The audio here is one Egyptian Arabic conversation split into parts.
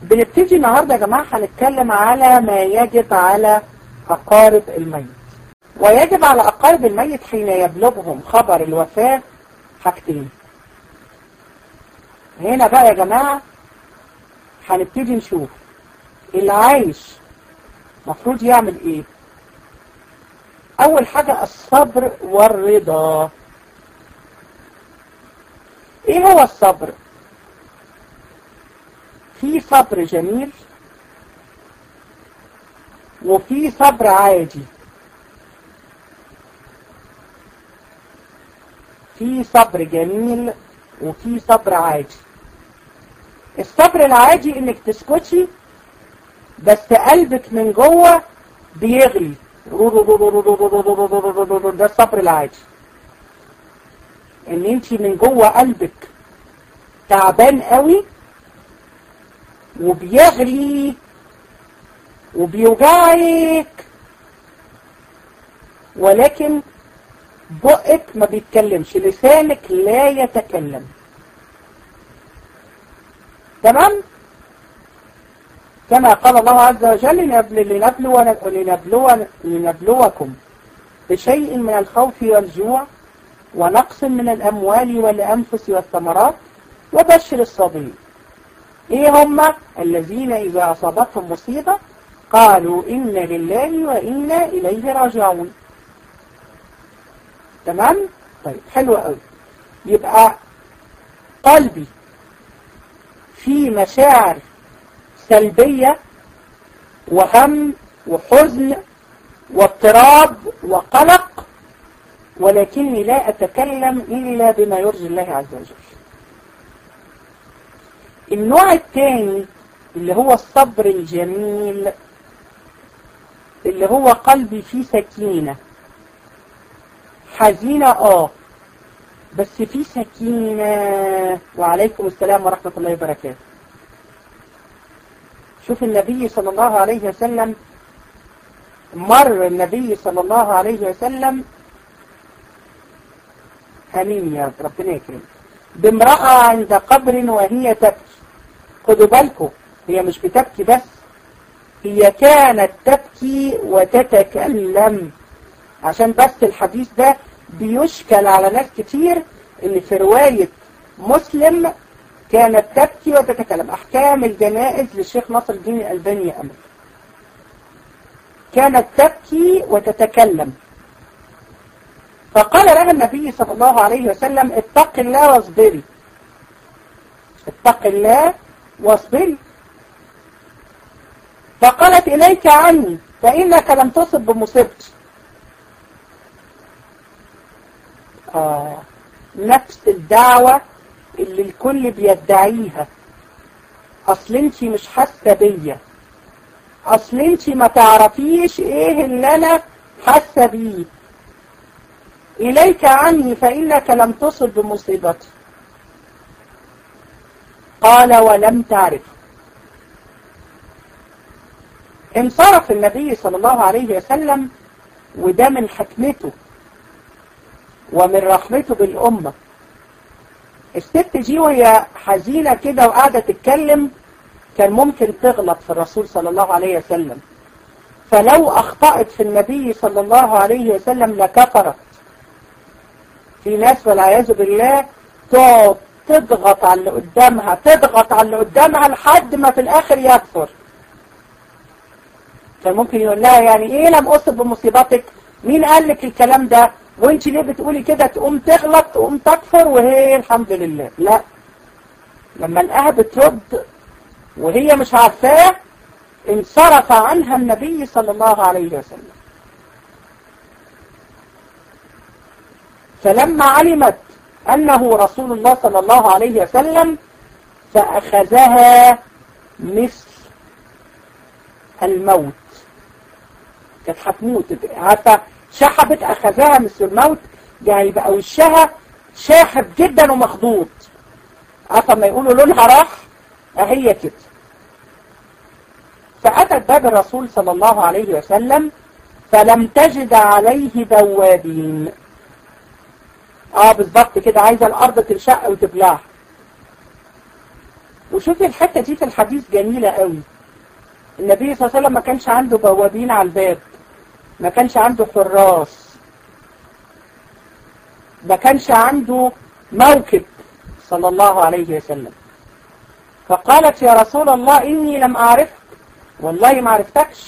بنبتدي النهاردة يا جماعة هنتكلم على ما يجب على أقارب الميت ويجب على أقارب الميت حين يبلغهم خبر الوفاة حاجتين هنا بقى يا جماعة هنبتدي نشوف اللي عايش مفروض يعمل ايه اول حاجة الصبر والرضا ايه هو الصبر في صبر جميل وفي صبر عادي في صبر جميل وفي صبر عادي الصبر العادي انك تسكتي بس قلبك من جوه بيغلي ده الصبر العادي ان انت من جوه قلبك تعبان قوي وبيغلي وبيوجعك ولكن بقك ما بيتكلمش لسانك لا يتكلم تمام كما قال الله عز وجل لنبلو لنبلو لنبلوكم بشيء من الخوف والجوع ونقص من الأموال والأنفس والثمرات وبشر الصابرين ايه هم الذين اذا اصابتهم مصيبة قالوا إنا لله وإنا إليه راجعون تمام طيب حلو قوي يبقى قلبي في مشاعر سلبية وهم وحزن واضطراب وقلق ولكني لا أتكلم إلا بما يرضي الله عز وجل النوع الثاني اللي هو الصبر الجميل اللي هو قلبي فيه سكينة حزينة اه بس في سكينة وعليكم السلام ورحمة الله وبركاته شوف النبي صلى الله عليه وسلم مر النبي صلى الله عليه وسلم امين يا رب ربنا يكرمك بامرأة عند قبر وهي تبكي خدوا بالكم هي مش بتبكي بس هي كانت تبكي وتتكلم عشان بس الحديث ده بيشكل على ناس كتير ان في رواية مسلم كانت تبكي وتتكلم احكام الجنائز للشيخ ناصر الدين الالباني يا امل كانت تبكي وتتكلم فقال لها النبي صلى الله عليه وسلم اتق الله واصبري اتق الله واصبري فقالت إليك عني فإنك لم تصب بمصيبتي آه نفس الدعوة اللي الكل بيدعيها أصل انتي مش حاسة بيا أصل انتي ما تعرفيش ايه اللي أنا حاسة بيه إليك عني فإنك لم تصب بمصيبتي قال ولم تعرف انصرف النبي صلى الله عليه وسلم وده من حكمته ومن رحمته بالأمة الست دي وهي حزينة كده وقاعدة تتكلم كان ممكن تغلط في الرسول صلى الله عليه وسلم فلو أخطأت في النبي صلى الله عليه وسلم لكفرت في ناس والعياذ بالله تقعد تضغط على اللي قدامها تضغط على اللي قدامها لحد ما في الآخر يكفر كان ممكن يقول لها يعني ايه لم أصب بمصيبتك مين قال لك الكلام ده وانت ليه بتقولي كده تقوم تغلط تقوم تكفر وهي الحمد لله لا لما لقاها بترد وهي مش عارفاه انصرف عنها النبي صلى الله عليه وسلم فلما علمت أنه رسول الله صلى الله عليه وسلم فأخذها مثل الموت كانت هتموت عارفة شحبت أخذها مثل الموت يعني بقى وشها شاحب جدا ومخضوط عارفة ما يقولوا لونها راح أهي كده فأتت باب الرسول صلى الله عليه وسلم فلم تجد عليه بوابين اه بالظبط كده عايزة الأرض تنشق وتبلعها وشوفي الحتة دي في الحديث جميلة قوي النبي صلى الله عليه وسلم ما كانش عنده بوابين على الباب ما كانش عنده حراس ما كانش عنده موكب صلى الله عليه وسلم فقالت يا رسول الله إني لم أعرفك والله ما عرفتكش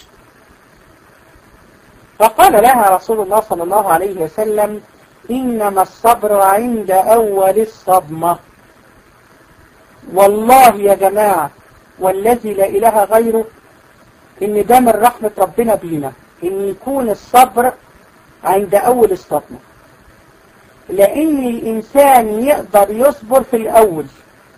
فقال لها رسول الله صلى الله عليه وسلم إنما الصبر عند أول الصدمة والله يا جماعة والذي لا إله غيره إن ده من رحمة ربنا بينا إن يكون الصبر عند أول الصدمة لأن الإنسان يقدر يصبر في الأول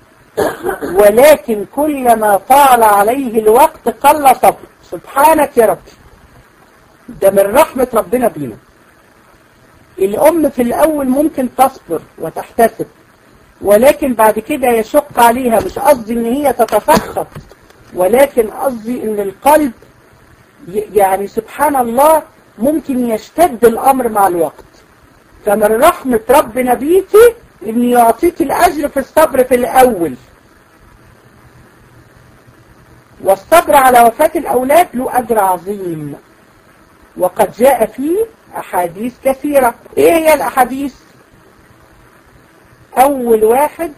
ولكن كلما طال عليه الوقت قل صبر سبحانك يا رب ده من رحمة ربنا بينا الأم في الأول ممكن تصبر وتحتسب ولكن بعد كده يشق عليها مش قصدي ان هي تتفخر ولكن قصدي ان القلب يعني سبحان الله ممكن يشتد الأمر مع الوقت فمن رحمة ربنا بيكي ان يعطيك الأجر في الصبر في الأول والصبر على وفاة الأولاد له أجر عظيم وقد جاء فيه أحاديث كثيرة إيه هي الأحاديث أول واحد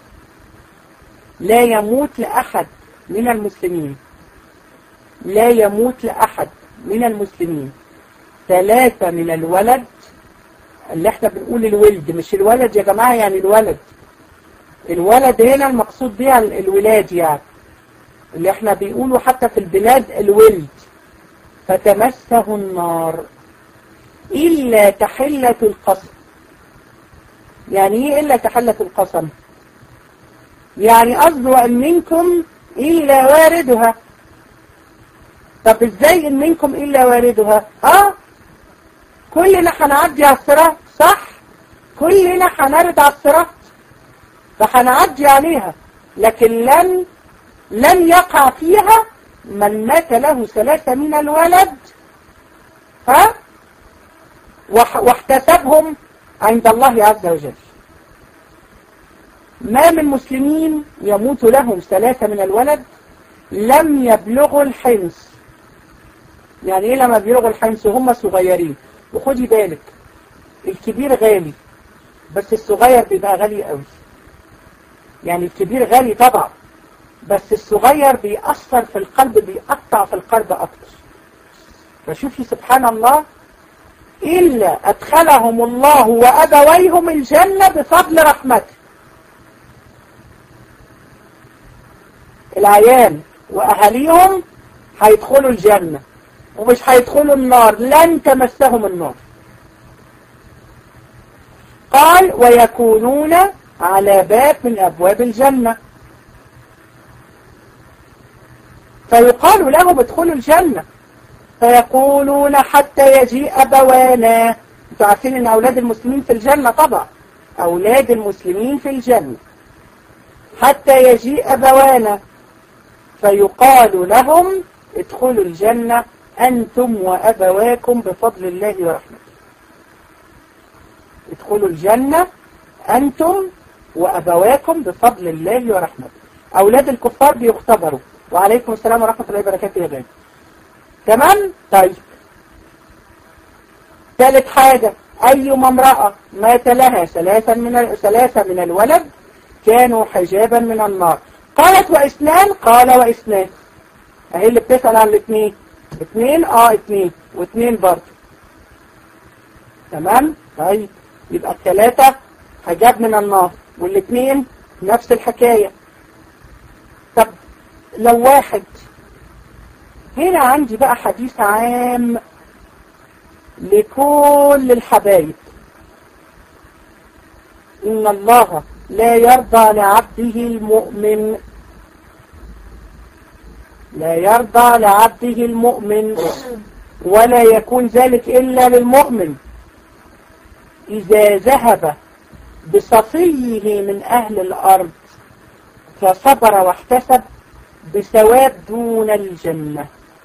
لا يموت لأحد من المسلمين لا يموت لأحد من المسلمين ثلاثة من الولد اللي احنا بنقول الولد مش الولد يا جماعة يعني الولد الولد هنا المقصود بها الولاد يعني اللي احنا بيقولوا حتى في البلاد الولد فتمسه النار إلا تحلة القسم يعني ايه إلا تحلة القسم يعني قصده أن منكم إلا واردها طب ازاي إن منكم إلا واردها اه كلنا هنعدي على الصراط صح كلنا هنرد على الصراط فهنعدي عليها لكن لن لن يقع فيها من مات له ثلاثة من الولد ها واحتسبهم عند الله عز وجل ما من مسلمين يموت لهم ثلاثة من الولد لم يبلغوا الحنس يعني ايه لما بيبلغوا الحنس وهم صغيرين وخدي بالك الكبير غالي بس الصغير بيبقى غالي قوي يعني الكبير غالي طبعا بس الصغير بيأثر في القلب بيقطع في القلب أكتر فشوفي سبحان الله إلا أدخلهم الله وأبويهم الجنة بفضل رحمته العيان وأهاليهم هيدخلوا الجنة ومش هيدخلوا النار لن تمسهم النار قال ويكونون على باب من أبواب الجنة فيقال لهم ادخلوا الجنة فيقولون حتى يجيء أبوانا انتوا عارفين ان أولاد المسلمين في الجنة طبعا أولاد المسلمين في الجنة حتى يجيء أبوانا فيقال لهم ادخلوا الجنة أنتم وأبواكم بفضل الله ورحمته ادخلوا الجنة أنتم وأبواكم بفضل الله ورحمته أولاد الكفار بيختبروا وعليكم السلام ورحمة الله وبركاته يا بني تمام طيب ثالث حاجة أيما امرأة مات لها ثلاثة من ثلاثة من الولد كانوا حجابا من النار قالت واثنان قال واثنان اهي اللي بتسأل عن الاثنين اثنين اه اثنين واثنين برضه تمام طيب يبقى الثلاثة حجاب من النار والاثنين نفس الحكاية طب لو واحد هنا عندي بقى حديث عام لكل الحبايب إن الله لا يرضى لعبده المؤمن لا يرضى لعبده المؤمن ولا يكون ذلك إلا للمؤمن إذا ذهب بصفيه من أهل الأرض فصبر واحتسب بثواب دون الجنة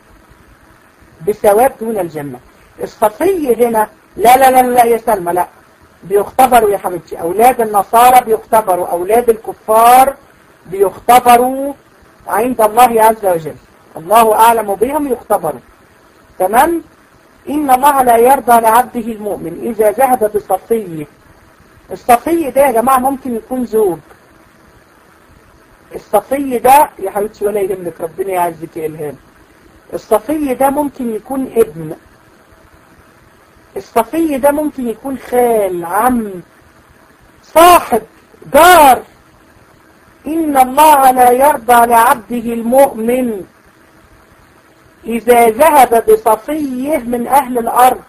بثواب دون الجنة الصفي هنا لا لا لا لا يا سلمى لا بيختبروا يا حبيبتي أولاد النصارى بيختبروا أولاد الكفار بيختبروا عند الله عز وجل الله أعلم بهم يختبروا تمام إن الله لا يرضى لعبده المؤمن إذا ذهب بصفيه الصفي ده يا جماعة ممكن يكون زوج الصفي ده يا حبيبتي ولا يهمك ربنا يعزك يا إلهام الصفي ده ممكن يكون ابن الصفي ده ممكن يكون خال عم صاحب جار إن الله لا يرضى لعبده المؤمن إذا ذهب بصفيه من أهل الأرض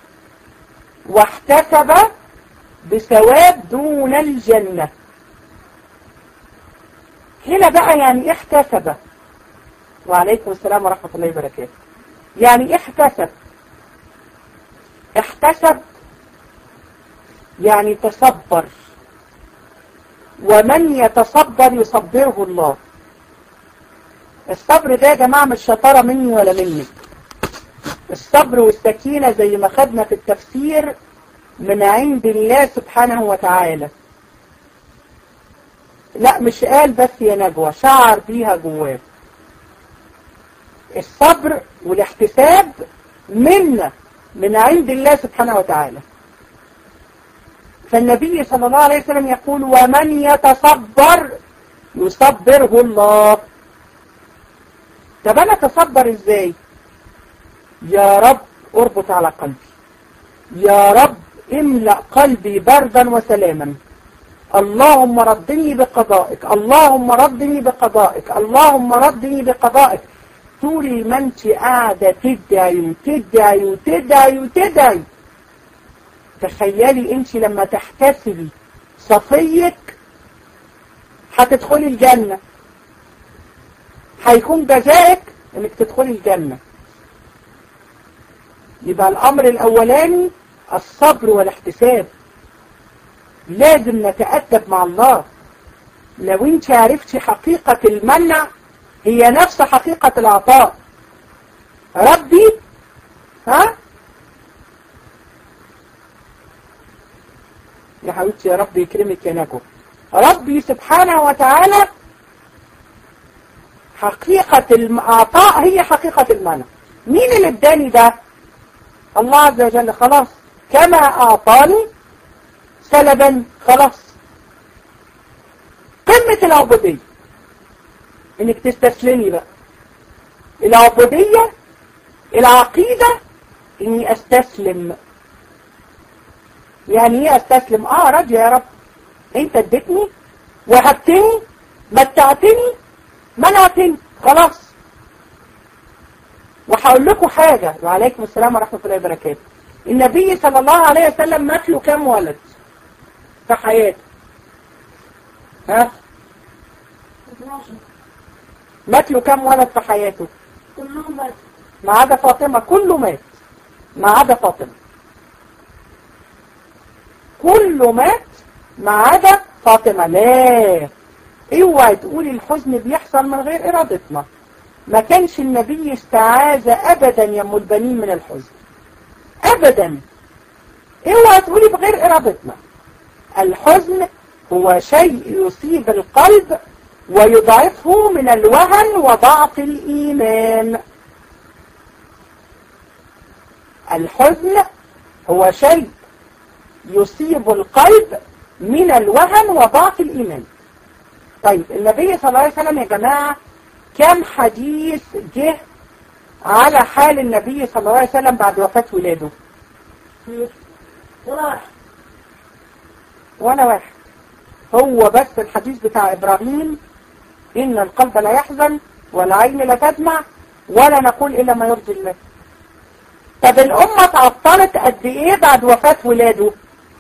واحتسب بثواب دون الجنة هنا بقى يعني احتسب وعليكم السلام ورحمة الله وبركاته يعني احتسب احتسب يعني تصبر ومن يتصبر يصبره الله الصبر ده يا جماعة مش شطارة مني ولا منك الصبر والسكينة زي ما خدنا في التفسير من عند الله سبحانه وتعالى لا مش قال بس يا نجوى شعر بيها جواه الصبر والاحتساب منا من عند الله سبحانه وتعالى فالنبي صلى الله عليه وسلم يقول ومن يتصبر يصبره الله طب انا اتصبر ازاي يا رب اربط على قلبي يا رب املأ قلبي بردا وسلاما اللهم ردني بقضائك اللهم ردني بقضائك اللهم ردني بقضائك طول ما انت قاعدة تدعي وتدعي وتدعي وتدعي تخيلي انت لما تحتسبي صفيك هتدخلي الجنة هيكون جزائك انك تدخلي الجنة يبقى الامر الاولاني الصبر والاحتساب لازم نتأدب مع الله لو انت عرفتي حقيقة المنع هي نفس حقيقة العطاء ربي ها يا حبيبتي يا رب يكرمك يا نجو ربي سبحانه وتعالى حقيقة العطاء هي حقيقة المنع مين اللي اداني ده الله عز وجل خلاص كما أعطاني سلبا خلاص قمة العبودية انك تستسلمي بقى العبودية العقيدة اني استسلم يعني ايه استسلم اه راضي يا رب انت اديتني وهبتني متعتني منعتني خلاص وهقول لكم حاجة وعليكم السلام ورحمة الله وبركاته النبي صلى الله عليه وسلم مات له كام ولد في حياته ها مات له كام ولد في حياته كلهم ماتوا ما عدا فاطمة كله مات ما عدا فاطمة كله مات ما عدا فاطمة لا اوعي تقولي الحزن بيحصل من غير ارادتنا ما كانش النبي استعاذ ابدا يا ام البنين من الحزن ابدا اوعي تقولي بغير ارادتنا الحزن هو شيء يصيب القلب ويضعفه من الوهن وضعف الإيمان الحزن هو شيء يصيب القلب من الوهن وضعف الإيمان طيب النبي صلى الله عليه وسلم يا جماعة كم حديث جه على حال النبي صلى الله عليه وسلم بعد وفاة ولاده واحد ولا واحد هو بس الحديث بتاع إبراهيم إن القلب لا يحزن والعين لا تدمع ولا نقول إلا ما يرضي الله طب الأمة تعطلت قد إيه بعد وفاة ولاده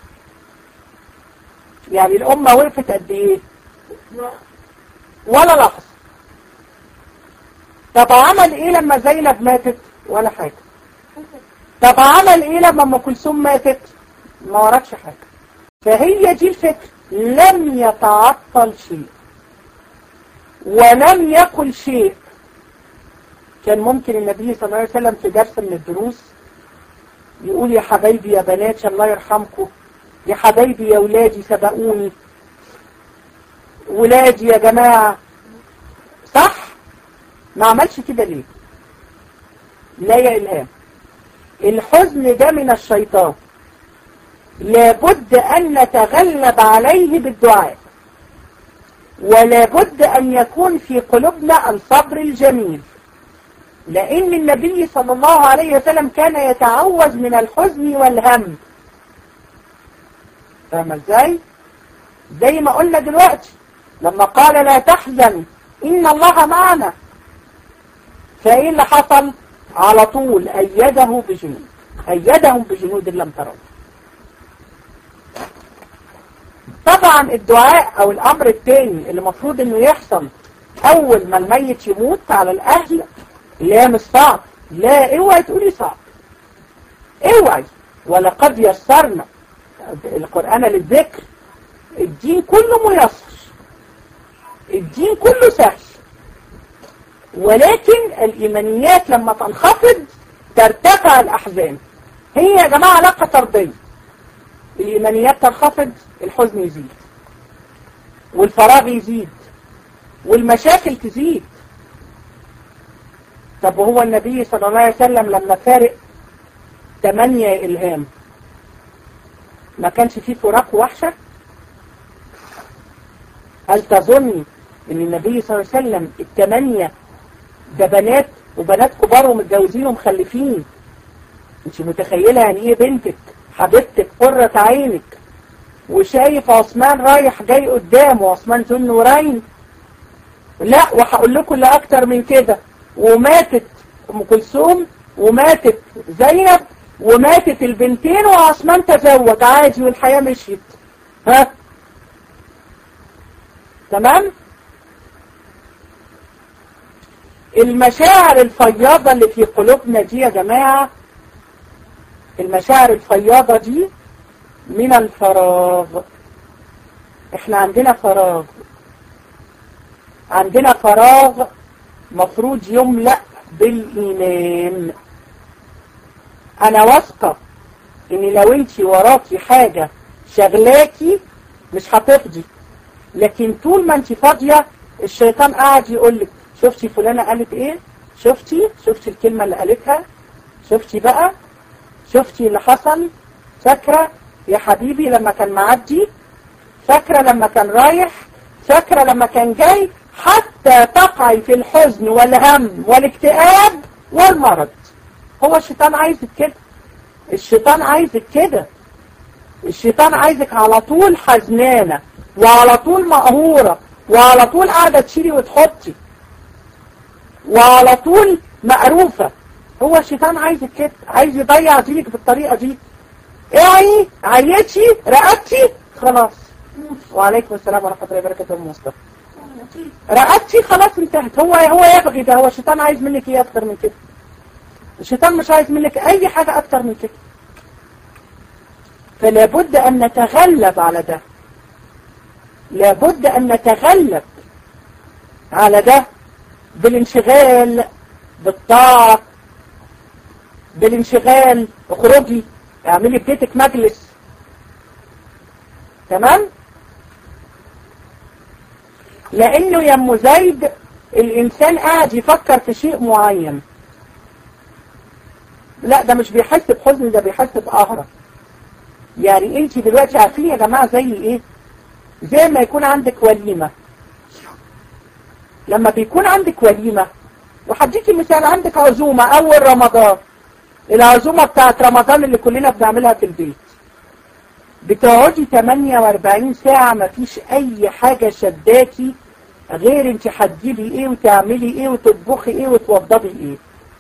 يعني الأمة وقفت قد إيه ولا لحظة طب عمل إيه لما زينب ماتت ولا حاجة طب عمل إيه لما أم كلثوم ماتت ما وراكش حاجة فهي دي الفكرة لم يتعطل شيء ولم يقل شيء كان ممكن النبي صلى الله عليه وسلم في درس من الدروس يقول يا حبايبي يا بنات الله يرحمكم يا حبايبي يا ولادي سبقوني ولادي يا جماعة صح ما عملش كده ليه لا يا إلهام الحزن ده من الشيطان لابد أن نتغلب عليه بالدعاء ولابد أن يكون في قلوبنا الصبر الجميل لأن النبي صلى الله عليه وسلم كان يتعوذ من الحزن والهم فاهم ازاي؟ زي ما قلنا دلوقتي لما قال لا تحزن إن الله معنا فإيه اللي حصل؟ على طول أيده بجنود أيدهم بجنود لم تروا طبعا الدعاء او الامر التاني اللي المفروض انه يحصل اول ما الميت يموت على الاهل لا مش صعب لا اوعي تقولي صعب اوعي ولقد يسرنا القرآن للذكر الدين كله ميسر الدين كله سهل ولكن الإيمانيات لما تنخفض ترتفع الأحزان هي يا جماعة علاقة طردية الإيمانيات تنخفض الحزن يزيد والفراغ يزيد والمشاكل تزيد طب وهو النبي صلى الله عليه وسلم لما فارق تمانية إلهام ما كانش فيه فراق وحشة هل تظني ان النبي صلى الله عليه وسلم التمانية ده بنات وبنات كبار ومتجوزين ومخلفين انت متخيلة يعني ايه بنتك حبيبتك قرة عينك وشايف عثمان رايح جاي قدام وعثمان ذو النورين لا وهقول لكم اللي اكتر من كده وماتت ام كلثوم وماتت زينب وماتت البنتين وعثمان تزوج عادي والحياة مشيت ها تمام المشاعر الفياضة اللي في قلوبنا دي يا جماعة المشاعر الفياضة دي من الفراغ احنا عندنا فراغ عندنا فراغ مفروض يملأ بالإيمان أنا واثقة إن لو أنت وراكي حاجة شغلاكي مش هتفضي لكن طول ما أنت فاضية الشيطان قاعد يقول لك شفتي فلانة قالت إيه شفتي شفتي الكلمة اللي قالتها شفتي بقى شفتي اللي حصل فاكرة يا حبيبي لما كان معدي فاكرة لما كان رايح فاكرة لما كان جاي حتى تقعي في الحزن والهم والاكتئاب والمرض هو الشيطان عايزك كده الشيطان عايزك كده الشيطان عايزك على طول حزنانة وعلى طول مقهورة وعلى طول قاعدة تشيلي وتحطي وعلى طول مقروفة هو الشيطان عايزك كده عايز يضيع دينك بالطريقة دي اوعي عيتي رقبتي خلاص وعليكم السلام ورحمة الله وبركاته مصطفى رقبتي خلاص انتهت هو هو يبغي ده هو الشيطان عايز منك ايه اكتر من كده الشيطان مش عايز منك اي حاجة اكتر من كده فلا بد ان نتغلب على ده لابد ان نتغلب على ده بالانشغال بالطاعة بالانشغال اخرجي اعملي في بيتك مجلس تمام لانه يا ام زيد الانسان قاعد يفكر في شيء معين لا ده مش بيحس بحزن ده بيحس بقهرة يعني انت دلوقتي عارفين يا جماعة زي ايه زي ما يكون عندك وليمة لما بيكون عندك وليمة وحديكي مثال عندك عزومة اول رمضان العزومة بتاعت رمضان اللي كلنا بنعملها في البيت بتقعدي 48 ساعة ما فيش اي حاجة شداكي غير انت هتجيبي ايه وتعملي ايه وتطبخي ايه وتوضبي ايه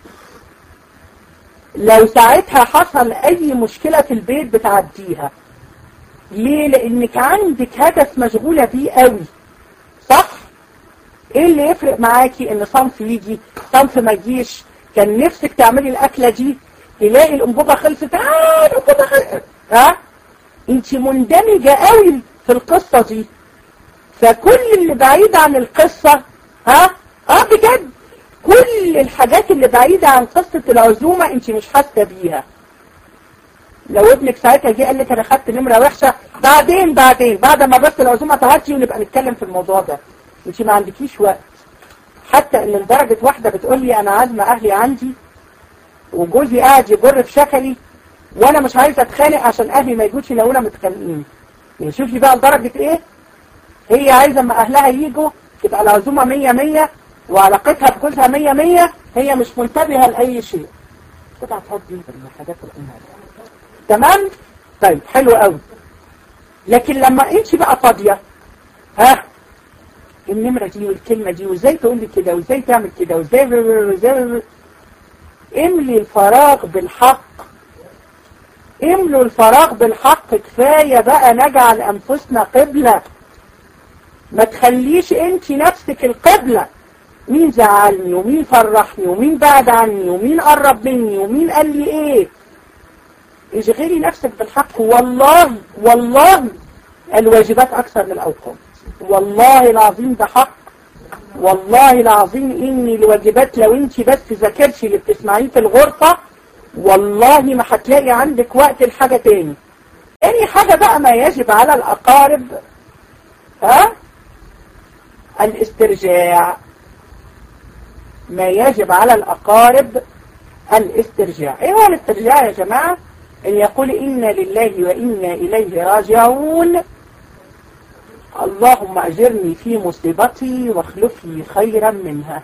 لو ساعتها حصل اي مشكلة في البيت بتعديها ليه لانك عندك هدف مشغولة بيه قوي صح ايه اللي يفرق معاكي ان صنف يجي صنف ما يجيش كان نفسك تعملي الاكلة دي تلاقي الانبوبة خلصت اه الانبوبة خلصت ها انت مندمجة قوي في القصة دي فكل اللي بعيد عن القصة ها اه بجد كل الحاجات اللي بعيدة عن قصة العزومة انت مش حاسة بيها لو ابنك ساعتها جه قال لك انا خدت نمره وحشه بعدين بعدين بعد ما بس العزومه تعدي ونبقى نتكلم في الموضوع ده انت ما عندكيش وقت حتى ان لدرجه واحده بتقول لي انا عازمه اهلي عندي وجوزي قاعد يجر في شكلي وانا مش عايزه اتخانق عشان اهلي ما يجوش يلاقونا متخانقين يعني شوفي بقى لدرجه ايه هي عايزه اما اهلها يجوا تبقى العزومه 100 100 وعلاقتها بجوزها 100 100 هي مش منتبهه لاي شيء كده هتحط دي من الحاجات الامهات تمام طيب حلو قوي لكن لما انت بقى فاضيه ها النمره دي والكلمه دي وازاي تقول لي كده وازاي تعمل كده وازاي وازاي املي الفراغ بالحق املوا الفراغ بالحق كفايه بقى نجعل انفسنا قبله ما تخليش انت نفسك القبله مين زعلني ومين فرحني ومين بعد عني ومين قرب مني ومين قال لي ايه اشغلي نفسك بالحق والله والله الواجبات اكثر من الاوقات والله العظيم ده حق والله العظيم ان الواجبات لو انت بس ذاكرتي اللي بتسمعيه في الغرفة والله ما هتلاقي عندك وقت لحاجة تاني تاني حاجة بقى ما يجب على الاقارب ها الاسترجاع ما يجب على الأقارب الاسترجاع ايه هو الاسترجاع يا جماعة ان يقول إنا لله وإنا إليه راجعون اللهم أجرني في مصيبتي واخلف لي خيرا منها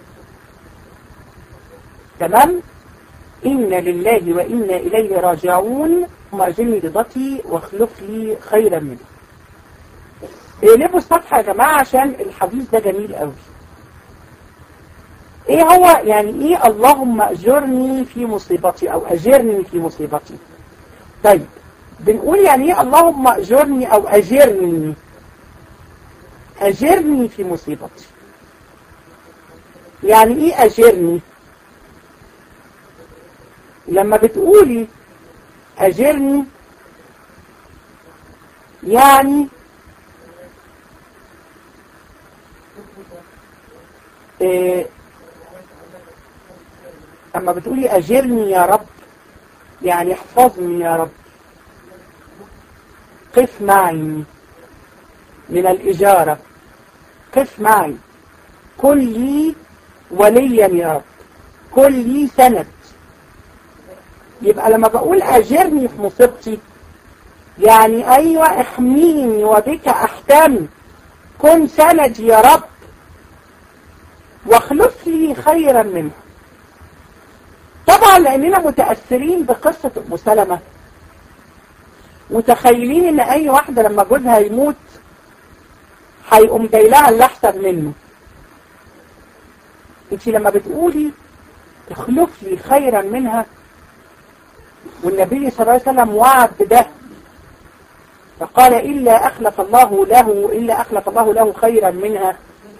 تمام إنا لله وإنا إليه راجعون اللهم أجرني رضتي واخلف لي خيرا منها اقلبوا الصفحة يا جماعة عشان الحديث ده جميل قوي ايه هو يعني ايه اللهم اجرني في مصيبتي او اجرني في مصيبتي طيب بنقول يعني ايه اللهم اجرني او اجرني اجرني في مصيبتي يعني ايه اجرني لما بتقولي اجرني يعني إيه اما بتقولي اجرني يا رب يعني احفظني يا رب قف معي من الإجارة قف معي كن لي وليا يا رب كن لي سند يبقى لما بقول أجرني في مصيبتي يعني أيوة احميني وبك أحتمي كن سندي يا رب واخلف لي خيرا منه طبعا لأننا متأثرين بقصة أم سلمة متخيلين ان اي واحدة لما جوزها يموت هيقوم جاي لها اللي احسن منه انت لما بتقولي تخلف لي خيرا منها والنبي صلى الله عليه وسلم وعد بده فقال إلا أخلف الله له إلا أخلف الله له خيرا منها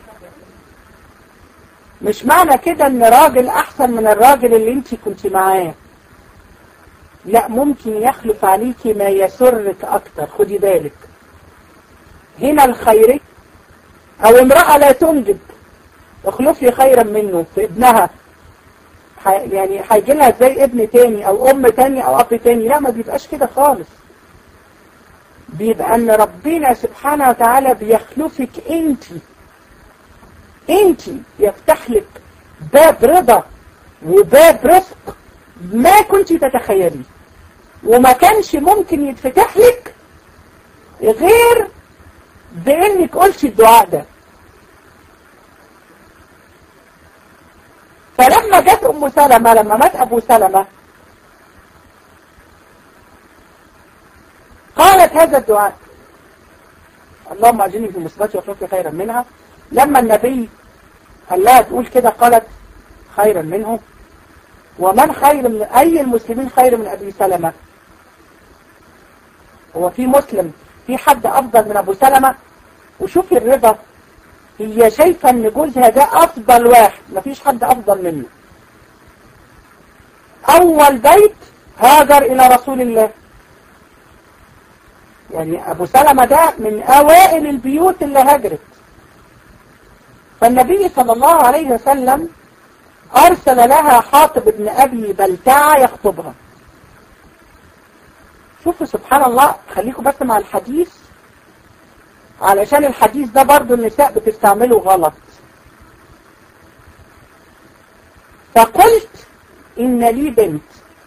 مش معنى كده ان راجل احسن من الراجل اللي انت كنت معاه لا ممكن يخلف عليك ما يسرك اكتر خدي بالك هنا الخير او امرأة لا تنجب اخلفي خيرا منه في ابنها يعني هيجي لها زي ابن تاني او ام تاني او اب تاني لا ما بيبقاش كده خالص بيبقى ان ربنا سبحانه وتعالى بيخلفك انت انت يفتح لك باب رضا وباب رزق ما كنت تتخيليه وما كانش ممكن يتفتح لك غير بانك قلت الدعاء ده فلما جت ام سلمة لما مات ابو سلمة قالت هذا الدعاء اللهم اجني في مصيبتي واخلفني خيرا منها لما النبي قال لها تقول كده قالت خيرا منه ومن خير من أي المسلمين خير من أبي سلمة هو في مسلم في حد أفضل من أبو سلمة وشوفي الرضا هي شايفة ان جوزها ده أفضل واحد مفيش حد أفضل منه أول بيت هاجر إلى رسول الله يعني أبو سلمة ده من أوائل البيوت اللي هاجرت فالنبي صلى الله عليه وسلم أرسل لها حاطب ابن أبي بلتعة يخطبها شوفوا سبحان الله خليكم بس مع الحديث علشان الحديث ده برضو النساء بتستعمله غلط فقلت إن لي بنت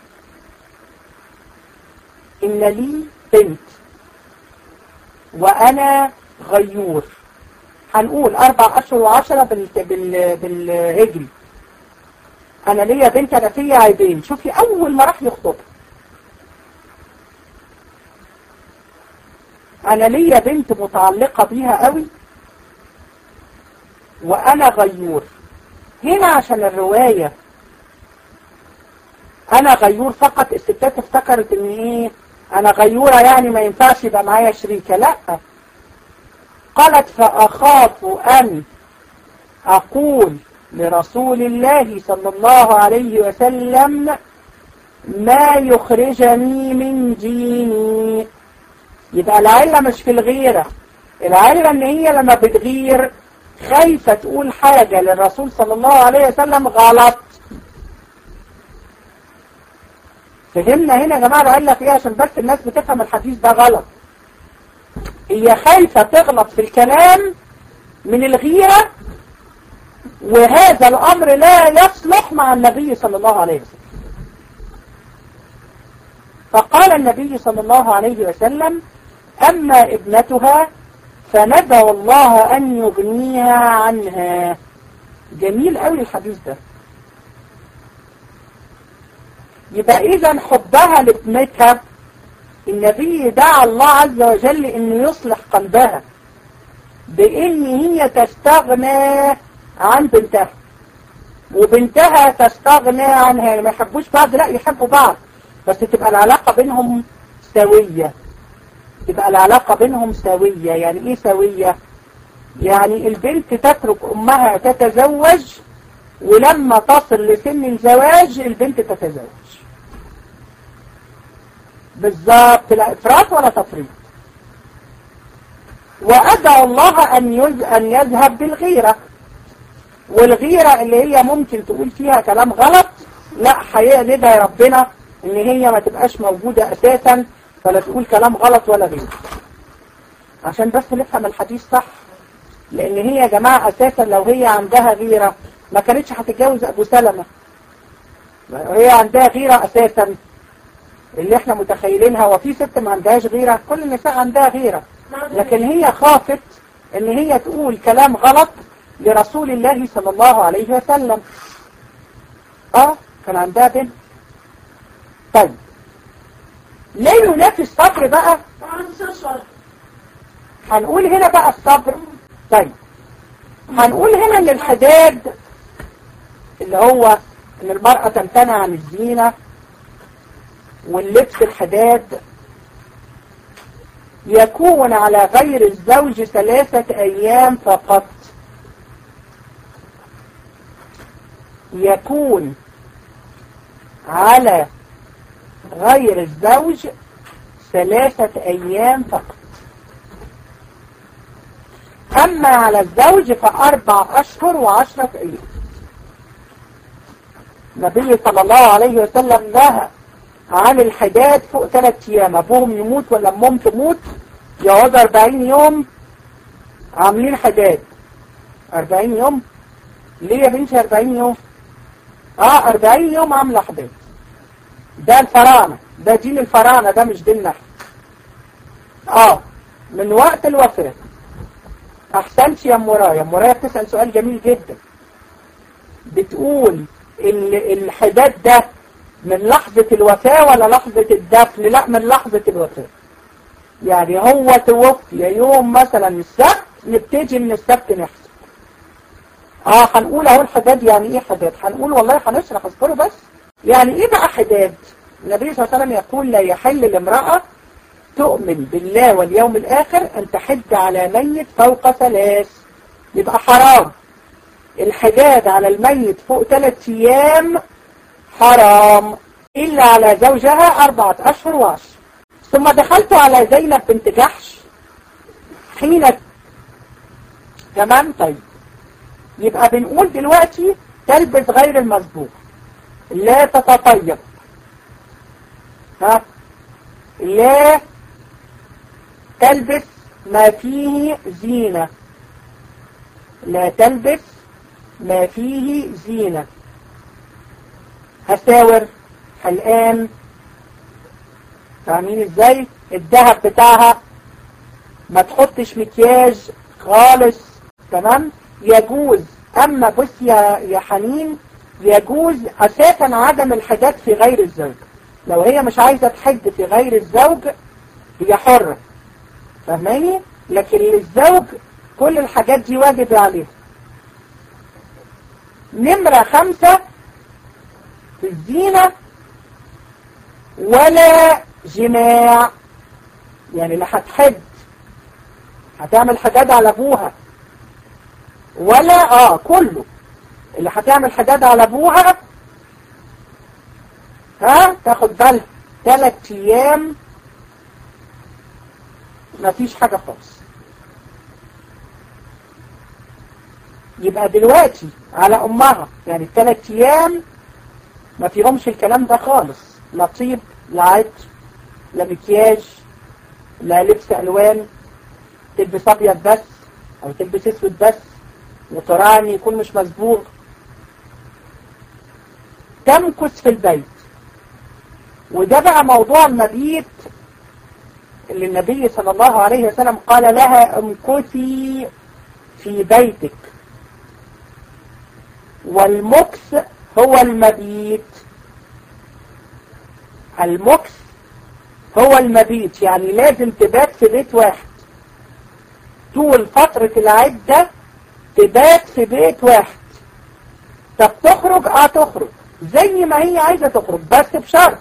إن لي بنت وأنا غيور هنقول أربع أشهر وعشرة بال... بال... بالهجري أنا ليا بنت أنا فيا عيبين شوفي أول ما راح يخطبها أنا ليا بنت متعلقة بيها قوي وأنا غيور هنا عشان الرواية أنا غيور فقط الستات افتكرت إن إيه أنا غيورة يعني ما ينفعش يبقى معايا شريكة لا قالت فأخاف أن أقول لرسول الله صلى الله عليه وسلم ما يخرجني من ديني يبقى العلة مش في الغيرة العلة ان هي لما بتغير خايفة تقول حاجة للرسول صلى الله عليه وسلم غلط فهمنا هنا يا جماعة العلة في ايه عشان بس الناس بتفهم الحديث ده غلط هي خايفة تغلط في الكلام من الغيرة وهذا الأمر لا يصلح مع النبي صلى الله عليه وسلم فقال النبي صلى الله عليه وسلم أما ابنتها فندعو الله أن يغنيها عنها جميل قوي الحديث ده يبقى إذا حبها لابنتها النبي دعا الله عز وجل أنه يصلح قلبها بأن هي تستغنى عن بنتها وبنتها تستغنى عنها يعني ما يحبوش بعض لا يحبوا بعض بس تبقى العلاقة بينهم سوية تبقى العلاقة بينهم سوية يعني ايه سوية يعني البنت تترك امها تتزوج ولما تصل لسن الزواج البنت تتزوج بالظبط لا افراط ولا تفريط وأدعو الله أن, يز... أن يذهب بالغيرة والغيرة اللي هي ممكن تقول فيها كلام غلط لا حقيقة ندعي ربنا ان هي ما تبقاش موجودة اساسا فلا تقول كلام غلط ولا غيره عشان بس نفهم الحديث صح لان هي يا جماعة اساسا لو هي عندها غيرة ما كانتش هتتجوز ابو سلمة هي عندها غيرة اساسا اللي احنا متخيلينها وفي ست ما عندهاش غيرة كل النساء عندها غيرة لكن هي خافت ان هي تقول كلام غلط لرسول الله صلى الله عليه وسلم اه كان عندها بنت طيب ليه ينافي الصبر بقى هنقول هنا بقى الصبر طيب هنقول هنا ان الحداد اللي هو ان المرأة تمتنع عن الزينة واللبس الحداد يكون على غير الزوج ثلاثة ايام فقط يكون على غير الزوج ثلاثة أيام فقط أما على الزوج فأربع أشهر وعشرة أيام النبي صلى الله عليه وسلم نهى عن الحداد فوق ثلاثة أيام أبوهم يموت ولا أمهم تموت يقعدوا 40 يوم عاملين حداد 40 يوم ليه يا بنتي 40 يوم اه 40 يوم عاملة حداد ده الفراعنة ده دين الفراعنة ده مش ديننا اه من وقت الوفاة احسنت يا مرايا يا مرايا بتسأل سؤال جميل جدا بتقول الحداد ده من لحظة الوفاة ولا لحظة الدفن لا من لحظة الوفاة يعني هو توفي يوم مثلا السبت نبتدي من السبت نحسب اه هنقول اهو الحداد يعني ايه حداد هنقول والله هنشرح اصبروا بس يعني ايه بقى حداد النبي صلى الله عليه وسلم يقول لا يحل لامرأة تؤمن بالله واليوم الآخر أن تحج على ميت فوق ثلاث يبقى حرام الحجاج على الميت فوق ثلاث أيام حرام إلا على زوجها أربعة أشهر وعشر ثم دخلت على زينب بنت جحش حين تمام طيب يبقى بنقول دلوقتي تلبس غير المسبوق لا تتطيب ها لا تلبس ما فيه زينة لا تلبس ما فيه زينة هساور حلقان فاهمين ازاي الذهب بتاعها ما تحطش مكياج خالص تمام يجوز اما بص يا يا حنين يجوز اساسا عدم الحداد في غير الزوج لو هي مش عايزة تحد في غير الزوج هي حرة فاهماني لكن للزوج كل الحاجات دي واجب عليها نمرة خمسة في الزينة ولا جماع يعني لا هتحد هتعمل حداد على ابوها ولا اه كله اللي هتعمل حداد على ابوها ها تاخد بالها ثلاث ايام مفيش حاجة خالص يبقى دلوقتي على امها يعني الثلاث ايام ما فيهمش الكلام ده خالص لا طيب لا عطر لا مكياج لا لبس الوان تلبس ابيض بس او تلبس اسود بس وتراعي يكون مش مسبوغ تمكث في البيت وده بقى موضوع المبيت اللي النبي صلى الله عليه وسلم قال لها امكثي في بيتك والمكث هو المبيت المكث هو المبيت يعني لازم تبات في بيت واحد طول فترة العدة تبات في بيت واحد طب تخرج اه تخرج زي ما هي عايزة تخرج بس بشرط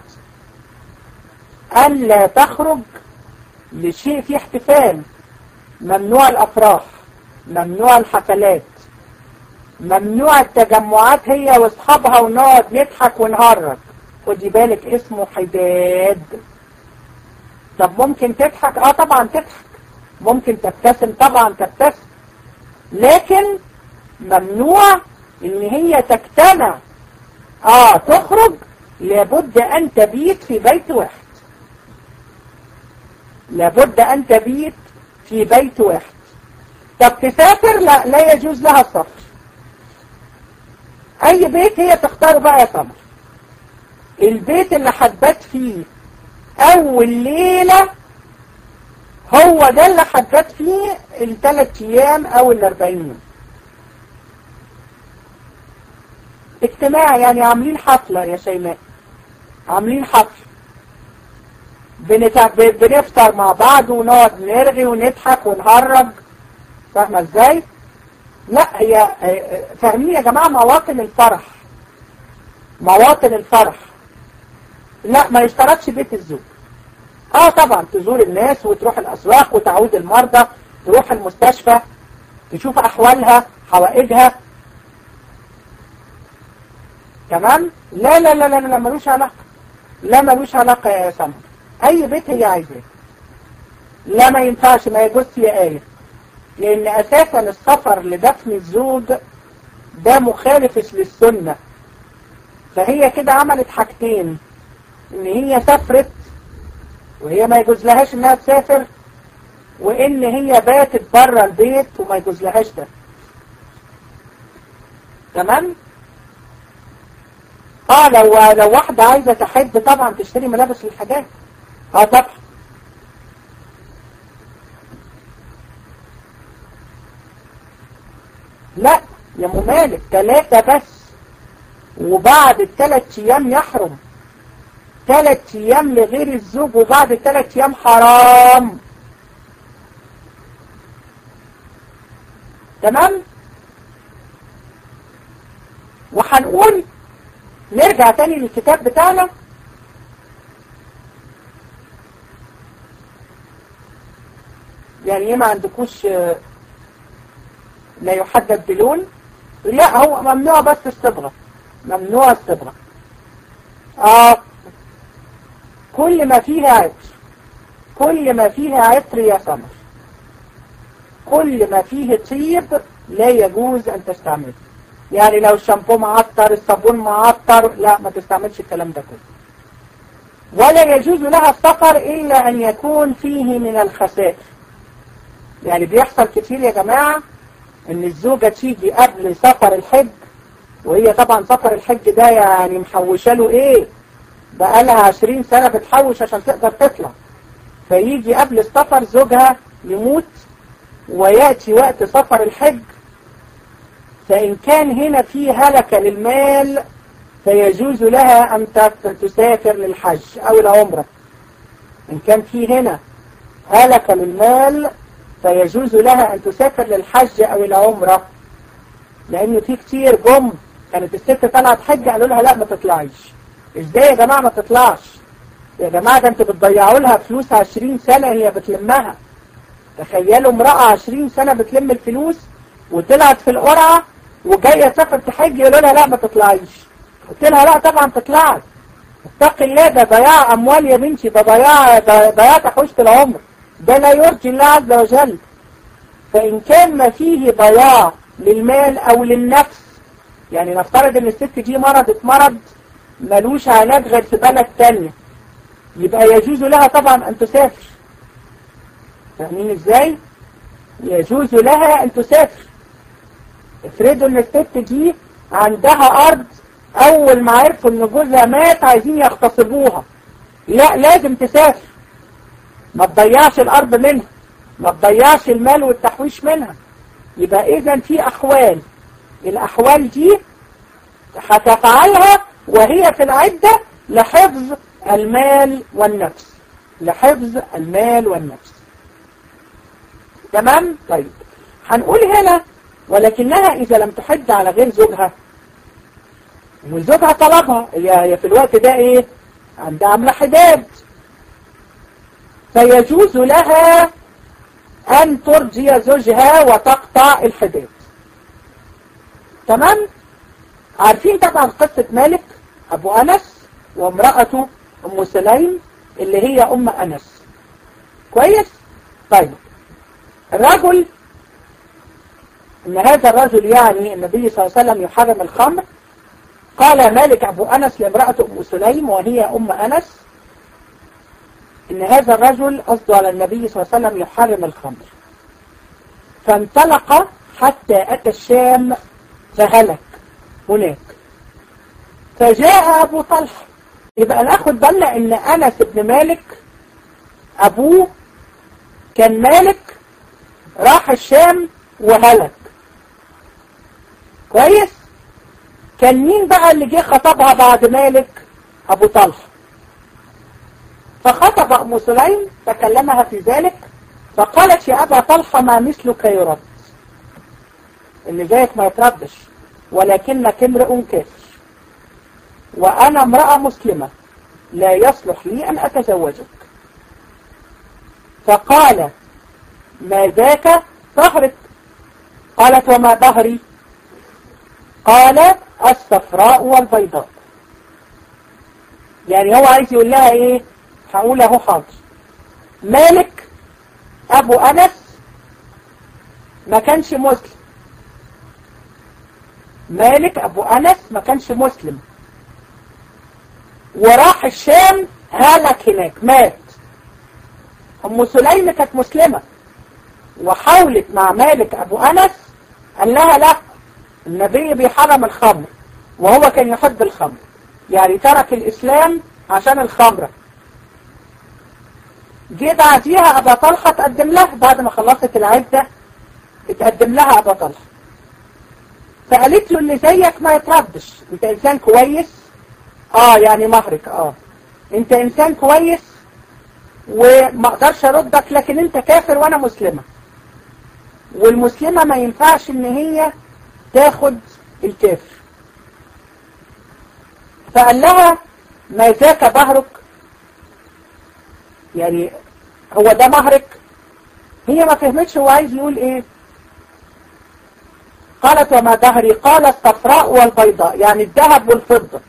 أن لا تخرج لشيء فيه احتفال ممنوع الأفراح ممنوع الحفلات ممنوع التجمعات هي واصحابها ونقعد نضحك ونهرج خدي بالك اسمه حداد طب ممكن تضحك اه طبعا تضحك ممكن تبتسم طبعا تبتسم لكن ممنوع ان هي تجتمع اه تخرج لابد ان تبيت في بيت واحد لابد ان تبيت في بيت واحد طب تسافر لا لا يجوز لها السفر اي بيت هي تختاره بقى يا سمر البيت اللي حبت فيه اول ليلة هو ده اللي حبت فيه الثلاث ايام او الاربعين يوم اجتماع يعني عاملين حفلة يا شيماء عاملين حفلة بنتع... بنفطر مع بعض ونقعد نرغي ونضحك ونهرج فاهمة ازاي؟ لا هي فاهمين يا جماعة مواطن الفرح مواطن الفرح لا ما يشتركش بيت الزوج اه طبعا تزور الناس وتروح الاسواق وتعود المرضى تروح المستشفى تشوف احوالها حوائجها تمام لا لا لا لا لا ملوش علاقة لا ملوش علاقة يا سمر اي بيت هي عايزاه لا ما ينفعش ما يجوز يا آية لان اساسا السفر لدفن الزوج ده مخالف للسنة فهي كده عملت حاجتين ان هي سافرت وهي ما يجوز لهاش انها تسافر وان هي باتت بره البيت وما يجوز لهاش ده تمام اه لو لو واحدة عايزة تحد طبعا تشتري ملابس للحاجات اه طبعا لا يا ممالك ثلاثة بس وبعد الثلاث ايام يحرم ثلاث ايام لغير الزوج وبعد ثلاث ايام حرام تمام وهنقول نرجع تاني للكتاب بتاعنا يعني ايه ما عندكوش لا يحدد بلون لا هو ممنوع بس الصبغة ممنوع الصبغة اه كل ما فيها عطر كل ما فيها عطر يا سمر كل ما فيه طيب لا يجوز ان تستعمله يعني لو الشامبو معطر الصابون معطر لا ما تستعملش الكلام ده كله ولا يجوز لها السفر إلا أن يكون فيه من الخسائر يعني بيحصل كتير يا جماعة ان الزوجة تيجي قبل سفر الحج وهي طبعا سفر الحج ده يعني محوشه له ايه بقالها عشرين سنة بتحوش عشان تقدر تطلع فيجي قبل السفر زوجها يموت ويأتي وقت سفر الحج فإن كان هنا في هلكة للمال فيجوز لها أن تسافر للحج أو العمرة إن كان في هنا هلكة للمال فيجوز لها أن تسافر للحج أو العمرة لأنه في كتير جم كانت الست طلعت حج قالوا لها لا ما تطلعيش ازاي يا جماعة ما تطلعش يا جماعة ده انتوا بتضيعوا لها فلوس 20 سنة هي بتلمها تخيلوا امرأة 20 سنة بتلم الفلوس وطلعت في القرعة وجاية تسافر تحج يقولوا لها لا ما تطلعيش قلت لها لا طبعا تطلعي اتقي الله ده ضياع اموال يا بنتي ده ضياع ضياع تحويشة العمر ده لا يرجي الله عز وجل فإن كان ما فيه ضياع للمال أو للنفس يعني نفترض ان الست دي مرضت مرض ملوش علاج غير في بلد تانية يبقى يجوز لها طبعا أن تسافر فاهمين ازاي؟ يجوز لها أن تسافر افرضوا ان الست دي عندها أرض أول ما عرفوا ان جوزها مات عايزين يغتصبوها لا لازم تسافر ما تضيعش الأرض منها ما تضيعش المال والتحويش منها يبقى إذا في أحوال الأحوال دي هتفعلها وهي في العدة لحفظ المال والنفس لحفظ المال والنفس تمام طيب هنقول هنا ولكنها إذا لم تحد على غير زوجها وزوجها طلبها هي في الوقت ده إيه عندها عاملة حداد فيجوز لها أن ترجي زوجها وتقطع الحداد تمام عارفين طبعا قصة مالك أبو أنس وامرأته أم سليم اللي هي أم أنس كويس طيب الرجل ان هذا الرجل يعني النبي صلى الله عليه وسلم يحرم الخمر قال مالك أبو أنس لامرأة أم سليم وهي أم أنس إن هذا الرجل قصده على النبي صلى الله عليه وسلم يحرم الخمر فانطلق حتى أتى الشام فهلك هناك فجاء أبو طلحة يبقى ناخد بالنا إن أنس بن مالك أبوه كان مالك راح الشام وهلك كويس كان مين بقى اللي جه خطبها بعد مالك أبو طلحة فخطب أم سليم فكلمها في ذلك فقالت يا أبا طلحة ما مثلك يرد اللي زيك ما يتردش ولكنك امرئ كافر وأنا امرأة مسلمة لا يصلح لي أن أتزوجك فقال ما ذاك ظهرك قالت وما ظهري قال الصفراء والبيضاء يعني هو عايز يقول لها ايه هقول اهو حاضر مالك ابو انس ما كانش مسلم مالك ابو انس ما كانش مسلم وراح الشام هلك هناك مات ام سليم كانت مسلمة وحاولت مع مالك ابو انس قال لها لا النبي بيحرم الخمر وهو كان يحب الخمر يعني ترك الاسلام عشان الخمرة جه بعديها ابا طلحة تقدم لها بعد ما خلصت العدة اتقدم لها ابا طلحة فقالت له اللي زيك ما يتردش انت انسان كويس اه يعني مهرك اه انت انسان كويس وما اقدرش اردك لكن انت كافر وانا مسلمة والمسلمة ما ينفعش ان هي تاخد الكافر فقال لها ما ذاك ظهرك يعني هو ده مهرك هي ما فهمتش هو عايز يقول ايه قالت وما ظهري قال الصفراء والبيضاء يعني الذهب والفضة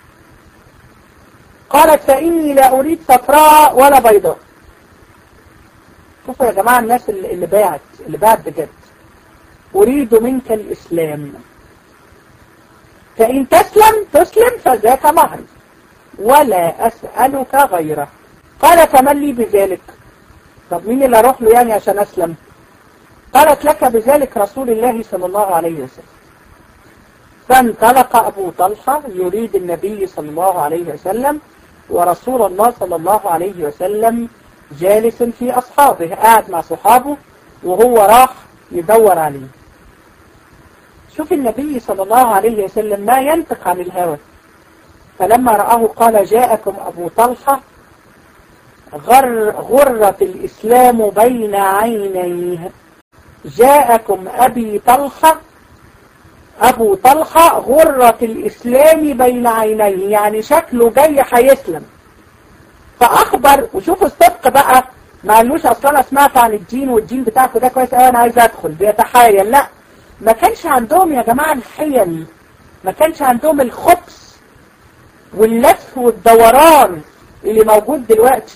قالت فإني لا أريد صفراء ولا بيضاء شوفوا يا جماعة الناس اللي باعت اللي باعت بجد أريد منك الإسلام فإن تسلم تسلم فذاك مهري ولا أسألك غيره قال فمن لي بذلك طب مين اللي أروح له يعني عشان أسلم قالت لك بذلك رسول الله صلى الله عليه وسلم فانطلق أبو طلحة يريد النبي صلى الله عليه وسلم ورسول الله صلى الله عليه وسلم جالس في أصحابه قاعد مع صحابه وهو راح يدور عليه شوف النبي صلى الله عليه وسلم ما ينطق عن الهوى فلما رآه قال جاءكم أبو طلحة غر غرة الإسلام بين عينيه جاءكم أبي طلحة أبو طلحة غرة الإسلام بين عينيه يعني شكله جاي هيسلم فأخبر وشوفوا الصدق بقى ما قالوش أصلا أنا سمعت عن الدين والدين بتاعكم ده كويس أوي أنا عايز أدخل بيتحايل لا ما كانش عندهم يا جماعة الحيل ما كانش عندهم الخبث واللف والدوران اللي موجود دلوقتي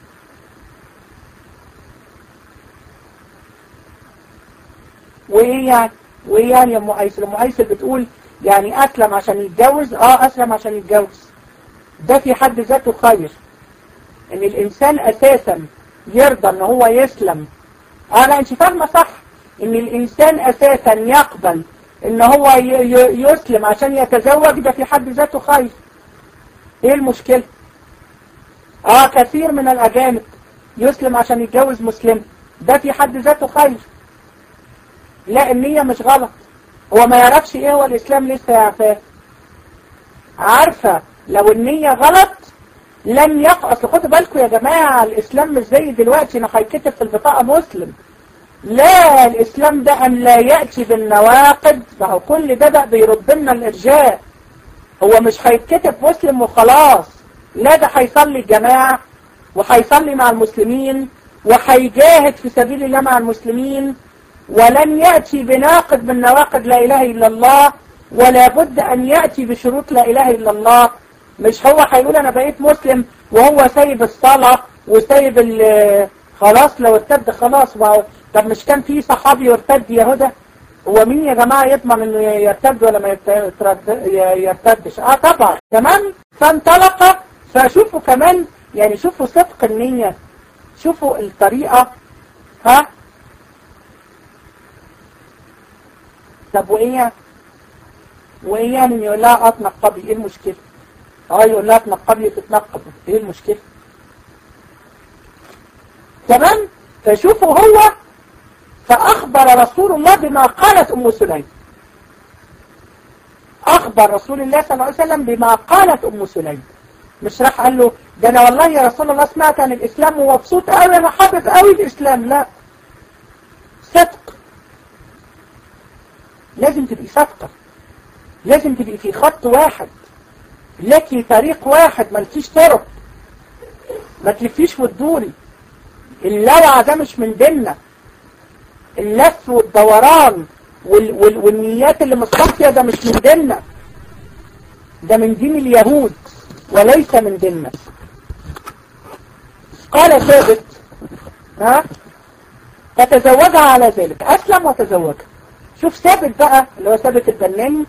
وايه يعني وايه يعني يا ام ايسر ام ايسر بتقول يعني اسلم عشان يتجوز اه اسلم عشان يتجوز ده في حد ذاته خير ان الانسان اساسا يرضى ان هو يسلم اه لا انت فاهمه صح ان الانسان اساسا يقبل ان هو يسلم عشان يتزوج ده في حد ذاته خير ايه المشكلة اه كثير من الاجانب يسلم عشان يتجوز مسلم ده في حد ذاته خير لا النية مش غلط هو ما يعرفش ايه هو الاسلام لسه يعرفاه عارفة لو النية غلط لن يقع اصل خدوا بالكم يا جماعة الاسلام مش زي دلوقتي انه هيكتب في البطاقة مسلم لا الاسلام ده ان لا يأتي بالنواقد فهو كل ده بقى بيرد لنا الارجاء هو مش هيتكتب مسلم وخلاص لا ده هيصلي الجماعة وهيصلي مع المسلمين وهيجاهد في سبيل الله مع المسلمين ولن يأتي بناقد من نواقد لا إله إلا الله ولا بد أن يأتي بشروط لا إله إلا الله مش هو هيقول أنا بقيت مسلم وهو سايب الصلاة وسايب خلاص لو ارتد خلاص طب مش كان في صحابي يرتد يهودا هو مين يا جماعة يضمن انه يرتد ولا ما يرتدش اه طبعا تمام فانطلق فشوفوا كمان يعني شوفوا صدق النية شوفوا الطريقة ها طب وايه وايه يعني يقول لها اتنقبي ايه المشكلة اه يقول لها اتنقبي تتنقب ايه المشكلة تمام فشوفوا هو فأخبر رسول الله بما قالت أم سليم أخبر رسول الله صلى الله عليه وسلم بما قالت أم سليم مش راح قال له ده أنا والله يا رسول الله سمعت عن الإسلام ومبسوط قوي أنا حابب قوي الإسلام لا صدق لازم تبقي صادقة لازم تبقي في خط واحد لك طريق واحد مالكيش طرق ما تلفيش وتدوري اللوعة ده مش من ديننا اللف والدوران وال وال والنيات اللي مصطفية ده مش من ديننا ده من دين اليهود وليس من ديننا قال ثابت ها فتزوجها على ذلك أسلم وتزوجها شوف ثابت بقى اللي هو ثابت البناني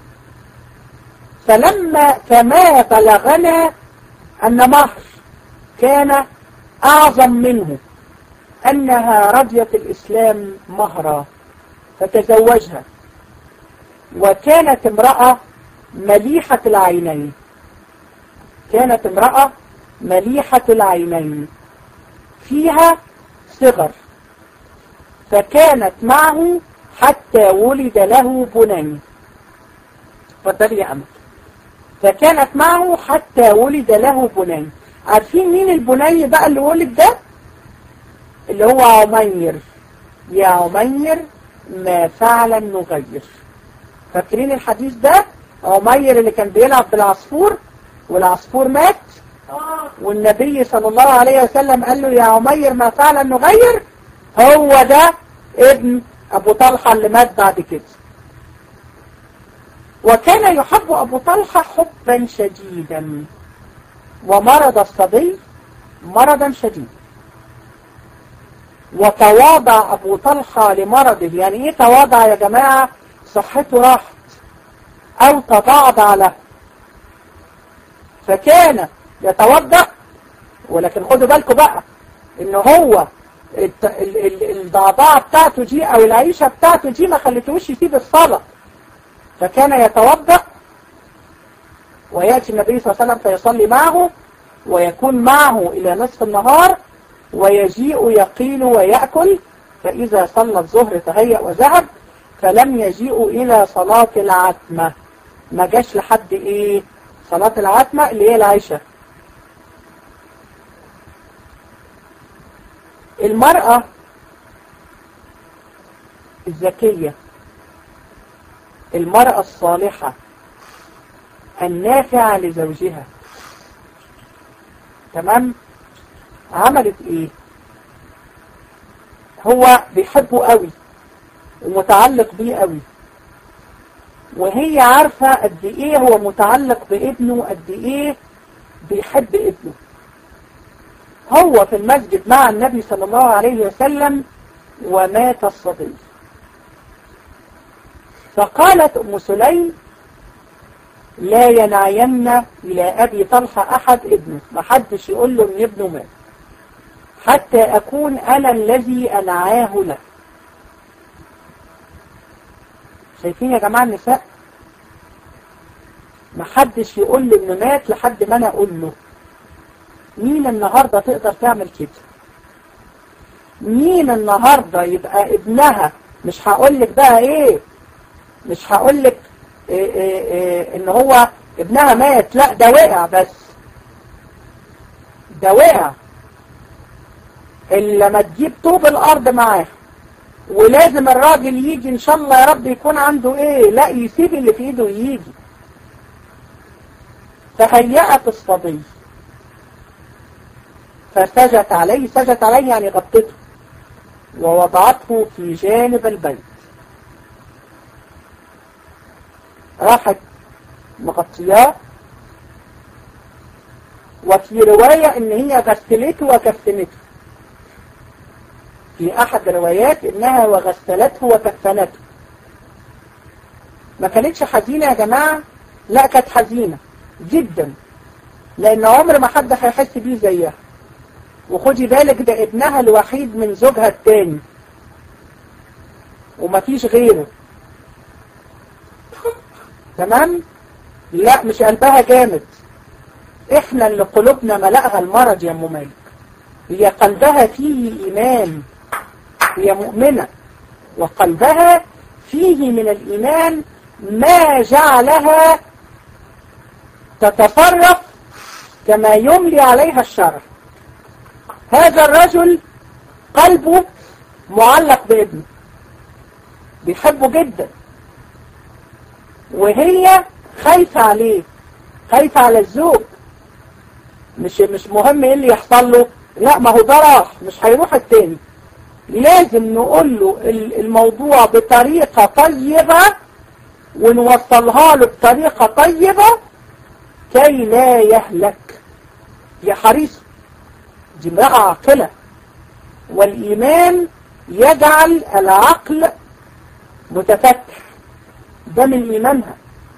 فلما كما بلغنا أن مهر كان أعظم منه أنها رضيت الإسلام مهرا فتزوجها وكانت امرأة مليحة العينين كانت امرأة مليحة العينين فيها صغر فكانت معه حتى ولد له بني فضل يا أمر فكانت معه حتى ولد له بني عارفين مين البني بقى اللي ولد ده اللي هو عمير يا عمير ما فعلا نغير فاكرين الحديث ده عمير اللي كان بيلعب بالعصفور والعصفور مات والنبي صلى الله عليه وسلم قال له يا عمير ما فعلا نغير هو ده ابن ابو طلحة اللي مات بعد كده وكان يحب ابو طلحة حبا شديدا ومرض الصبي مرضا شديدا وتواضع أبو طلحة لمرضه يعني إيه تواضع يا جماعة صحته راحت أو تضعضع له فكان يتوضأ ولكن خدوا بالكم بقى ان هو الضعضعة بتاعته دي او العيشة بتاعته دي ما خلتوش يسيب الصلاة فكان يتوضأ ويأتي النبي صلى الله عليه وسلم فيصلي معه ويكون معه إلى نصف النهار ويجيء يقيل ويأكل فإذا صلى الظهر تهيأ وذهب فلم يجيء إلى صلاة العتمة ما جاش لحد إيه صلاة العتمة اللي هي العشاء المرأة الذكية المرأة الصالحة النافعة لزوجها تمام عملت ايه هو بيحبه قوي ومتعلق بيه قوي وهي عارفة قد ايه هو متعلق بابنه قد ايه بيحب ابنه هو في المسجد مع النبي صلى الله عليه وسلم ومات الصبي فقالت أم سليم لا ينعين إلى أبي طلحة أحد ابنه ما حدش يقول له إن ابنه مات حتى أكون أنا الذي أنعاه له شايفين يا جماعة النساء ما حدش يقول له إنه مات لحد ما أنا أقول له مين النهاردة تقدر تعمل كده مين النهاردة يبقى ابنها مش هقول لك بقى ايه مش هقول لك إيه إيه إيه ان هو ابنها مات لا ده وقع بس ده وقع الا ما تجيب طوب الارض معاه ولازم الراجل يجي ان شاء الله يا رب يكون عنده ايه لا يسيب اللي في ايده يجي فهيأت الصبي فسجت عليه سجت عليه يعني غطته ووضعته في جانب البيت راحت مغطياه وفي رواية ان هي غسلته وكفنته في احد روايات انها وغسلته وكفنته ما كانتش حزينة يا جماعة لا كانت حزينة جدا لان عمر ما حد هيحس بيه زيها وخدي بالك ده ابنها الوحيد من زوجها التاني ومفيش غيره تمام لا مش قلبها جامد احنا اللي قلوبنا ملأها المرض يا ام مالك هي قلبها فيه ايمان هي مؤمنة وقلبها فيه من الايمان ما جعلها تتصرف كما يملي عليها الشرع هذا الرجل قلبه معلق بابنه بيحبه جدا وهي خايفة عليه خايفة على الزوج مش مش مهم ايه اللي يحصل له لا ما هو ده راح مش هيروح التاني لازم نقول له الموضوع بطريقة طيبة ونوصلها له بطريقة طيبة كي لا يهلك يا حريص دي امرأة عاقلة والإيمان يجعل العقل متفتح ده من إيمانها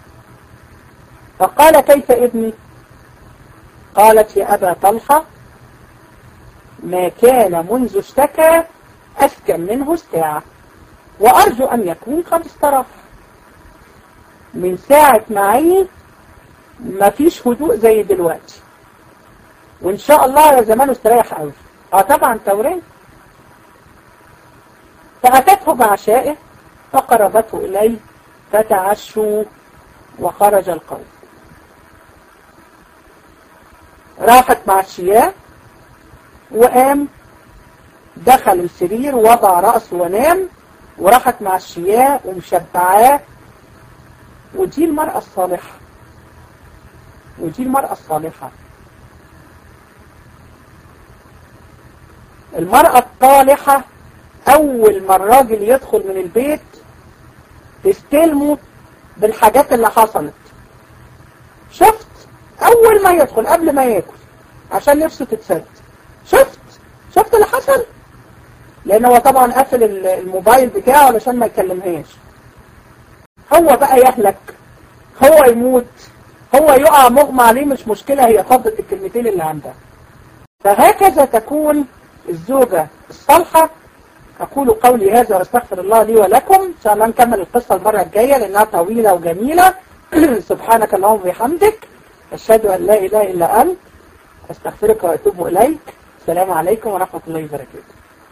فقال كيف ابني قالت يا أبا طلحة ما كان منذ اشتكى أسكن منه الساعة وأرجو أن يكون قد استراح من ساعة معي ما فيش هدوء زي دلوقتي وإن شاء الله يا زمان استريح قوي اه طبعا تورين فأتته بعشائه فقربته إليه فتعشوا وخرج القوم راحت مع الشياه وقام دخل السرير وضع رأسه ونام وراحت مع الشياه ومشبعاه ودي المرأة الصالحة ودي المرأة الصالحة المرأة الطالحة أول ما الراجل يدخل من البيت تستلمه بالحاجات اللي حصلت شفت أول ما يدخل قبل ما ياكل عشان نفسه تتسد شفت شفت اللي حصل لأن هو طبعا قفل الموبايل بتاعه علشان ما يكلمهاش هو بقى يهلك هو يموت هو يقع مغمى عليه مش مشكلة هي فضت الكلمتين اللي عندها فهكذا تكون الزوجة الصالحة أقول قولي هذا واستغفر الله لي ولكم إن شاء الله نكمل القصة المرة الجاية لأنها طويلة وجميلة سبحانك اللهم وبحمدك أشهد أن لا إله إلا أنت أستغفرك وأتوب إليك السلام عليكم ورحمة الله وبركاته